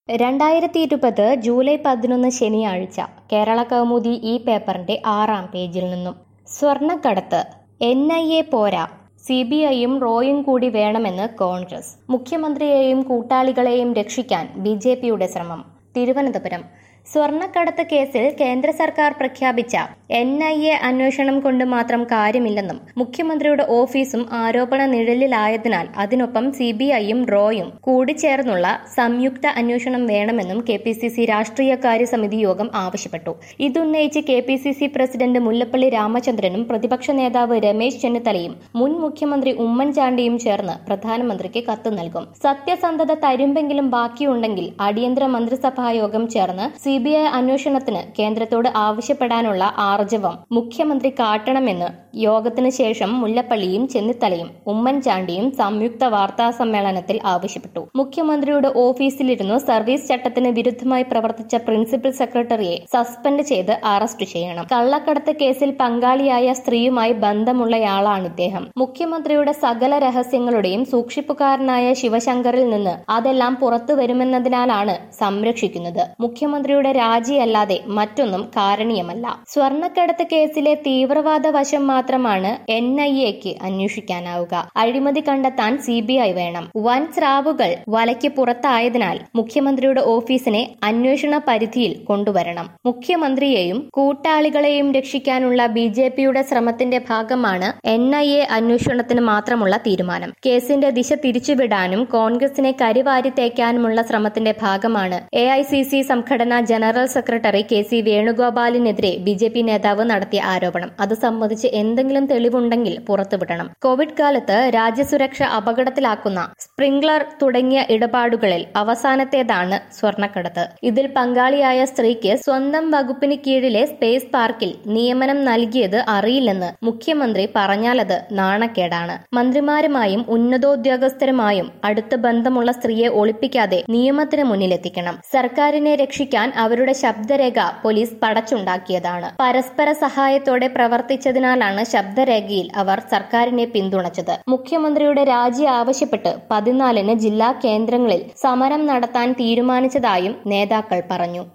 രണ്ടായിരത്തി ഇരുപത് ജൂലൈ പതിനൊന്ന് ശനിയാഴ്ച കേരള കൗമുദി ഈ പേപ്പറിന്റെ ആറാം പേജിൽ നിന്നും സ്വർണ്ണക്കടത്ത് എൻ ഐ എ പോരാ സി ബി ഐയും റോയും കൂടി വേണമെന്ന് കോൺഗ്രസ് മുഖ്യമന്ത്രിയെയും കൂട്ടാളികളെയും രക്ഷിക്കാൻ ബി ജെ പിയുടെ ശ്രമം തിരുവനന്തപുരം സ്വർണ്ണക്കടത്ത് കേസിൽ കേന്ദ്ര സർക്കാർ പ്രഖ്യാപിച്ച എൻ ഐ എ അന്വേഷണം കൊണ്ട് മാത്രം കാര്യമില്ലെന്നും മുഖ്യമന്ത്രിയുടെ ഓഫീസും ആരോപണ നിഴലിലായതിനാൽ അതിനൊപ്പം സി ബി ഐയും റോയും കൂടിച്ചേർന്നുള്ള സംയുക്ത അന്വേഷണം വേണമെന്നും കെ പി സി സി രാഷ്ട്രീയകാര്യ സമിതി യോഗം ആവശ്യപ്പെട്ടു ഇതുന്നയിച്ച് K P C C president Mullappally രാമചന്ദ്രനും പ്രതിപക്ഷ നേതാവ് രമേശ് ചെന്നിത്തലയും മുൻ മുഖ്യമന്ത്രി ഉമ്മൻചാണ്ടിയും ചേർന്ന് പ്രധാനമന്ത്രിക്ക് കത്ത് നൽകും സത്യസന്ധത തരുമ്പെങ്കിലും ബാക്കിയുണ്ടെങ്കിൽ അടിയന്തര മന്ത്രിസഭാ യോഗം ചേർന്ന് സി ബി ഐ അന്വേഷണത്തിന് കേന്ദ്രത്തോട് ആവശ്യപ്പെടാനുള്ള ആർജവം മുഖ്യമന്ത്രി കാട്ടണമെന്ന് യോഗത്തിന് ശേഷം മുല്ലപ്പള്ളിയും ചെന്നിത്തലയും ഉമ്മൻചാണ്ടിയും സംയുക്ത വാർത്താ സമ്മേളനത്തിൽ ആവശ്യപ്പെട്ടു മുഖ്യമന്ത്രിയുടെ ഓഫീസിലിരുന്നു സർവീസ് ചട്ടത്തിന് വിരുദ്ധമായി പ്രവർത്തിച്ച പ്രിൻസിപ്പൽ സെക്രട്ടറിയെ സസ്പെൻഡ് ചെയ്ത് അറസ്റ്റ് ചെയ്യണം കള്ളക്കടത്ത് കേസിൽ പങ്കാളിയായ സ്ത്രീയുമായി ബന്ധമുള്ളയാളാണ് ഇദ്ദേഹം മുഖ്യമന്ത്രിയുടെ സകല രഹസ്യങ്ങളുടെയും സൂക്ഷിപ്പുകാരനായ ശിവശങ്കറിൽ നിന്ന് അതെല്ലാം പുറത്തു വരുമെന്നതിനാലാണ് സംരക്ഷിക്കുന്നത് മുഖ്യമന്ത്രിയുടെ രാജിയല്ലാതെ മറ്റൊന്നും കാരണീയമല്ല സ്വർണ്ണക്കടത്ത് കേസിലെ തീവ്രവാദ വശം മാത്രമാണ് എൻ ഐ എക്ക് അന്വേഷിക്കാനാവുക അഴിമതി കണ്ടെത്താൻ സി ബി ഐ വേണം വൻ സ്രാവുകൾ വലയ്ക്ക് പുറത്തായതിനാൽ മുഖ്യമന്ത്രിയുടെ ഓഫീസിനെ അന്വേഷണ പരിധിയിൽ കൊണ്ടുവരണം മുഖ്യമന്ത്രിയെയും കൂട്ടാളികളെയും രക്ഷിക്കാനുള്ള ബി ജെ പിയുടെ ശ്രമത്തിന്റെ ഭാഗമാണ് എൻ ഐ എ അന്വേഷണത്തിന് മാത്രമുള്ള തീരുമാനം കേസിന്റെ ദിശ തിരിച്ചുവിടാനും കോൺഗ്രസിനെ കരിവാരി തേക്കാനുമുള്ള ശ്രമത്തിന്റെ ഭാഗമാണ് എ ഐ സി സി സംഘടനാ ജനറൽ സെക്രട്ടറി കെ സി വേണുഗോപാലിനെതിരെ ബി ജെ പി നേതാവ് നടത്തിയ ആരോപണം അത് സംബന്ധിച്ച് എന്തെങ്കിലും തെളിവുണ്ടെങ്കിൽ പുറത്തുവിടണം കോവിഡ് കാലത്ത് രാജ്യസുരക്ഷ അപകടത്തിലാക്കുന്ന സ്പ്രിംഗ്ലർ തുടങ്ങിയ ഇടപാടുകളിൽ അവസാനത്തേതാണ് സ്വർണ്ണക്കടത്ത് ഇതിൽ പങ്കാളിയായ സ്ത്രീക്ക് സ്വന്തം വകുപ്പിന് കീഴിലെ സ്പേസ് പാർക്കിൽ നിയമനം നൽകിയത് അറിയില്ലെന്ന് മുഖ്യമന്ത്രി പറഞ്ഞാലത് നാണക്കേടാണ് മന്ത്രിമാരുമായും ഉന്നതോദ്യോഗസ്ഥരുമായും അടുത്ത ബന്ധമുള്ള സ്ത്രീയെ ഒളിപ്പിക്കാതെ നിയമത്തിന് മുന്നിലെത്തിക്കണം സർക്കാരിനെ രക്ഷിക്കാൻ അവരുടെ ശബ്ദരേഖ പോലീസ് പടച്ചുണ്ടാക്കിയതാണ് പരസ്പര സഹായത്തോടെ പ്രവർത്തിച്ചതിനാലാണ് ശബ്ദരേഖയിൽ അവർ സർക്കാരിനെ പിന്തുണച്ചത് മുഖ്യമന്ത്രിയുടെ രാജി ആവശ്യപ്പെട്ട് പതിനാലിന് ജില്ലാ കേന്ദ്രങ്ങളിൽ സമരം നടത്താൻ തീരുമാനിച്ചതായും നേതാക്കൾ പറഞ്ഞു